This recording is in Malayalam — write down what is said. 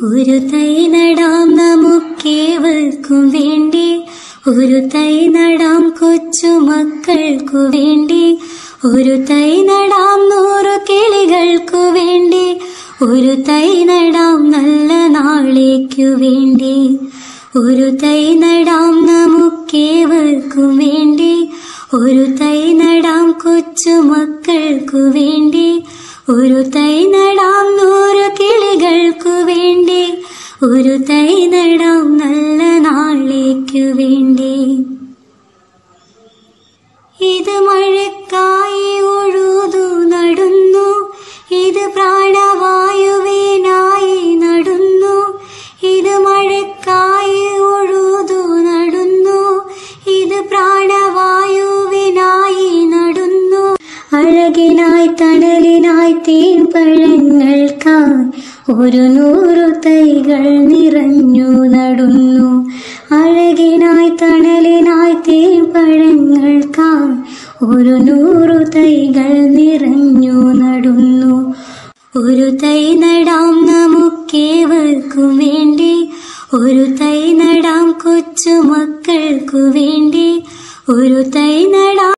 ഒരു തൈ നടാം നമുക്കേവർക്കും വേണ്ടി ഒരു തൈ നടാം കൊച്ചുമക്കൾക്കു വേണ്ടി ഒരു തൈ നടാം നൂറു കിളികൾക്കു വേണ്ടി ഒരു തൈ നടാം നല്ല നാളേക്കു വേണ്ടി ഒരു തൈ നടാം നമുക്കേവർക്കും വേണ്ടി ഒരു തൈ നടാം കൊച്ചുമക്കൾക്കു വേണ്ടി ഒരു തൈ നടാം നൂറ് കിളികൾക്കു വേണ്ടി ഒരു തൈ നടാം നല്ല നാളേക്കു വേണ്ടി ഇത് മഴക്കായി ഒഴുതു നടുന്നു ഇത് പ്രാണവായുവിനായി നടുന്നു ഇത് മഴക്കായി ഒഴുതു നടുന്നു ഇത് പ്രാണവായുവിനായി നടുന്നു അഴകിനായി തണലിനായി തീമ്പഴങ്ങൾക്കായി ഒരു നൂറു തൈകൾ നിറഞ്ഞു നടുന്നു അഴകിനായി തണലിനായി തീമ്പഴങ്ങൾക്കായി ഒരു നൂറു തൈകൾ നിറഞ്ഞു നടുന്നു ഒരു തൈ നടാം നമുക്കേവർക്കും വേണ്ടി ഒരു തൈ നടാം കൊച്ചുമക്കൾക്കു വേണ്ടി ഒരു തൈ നടാം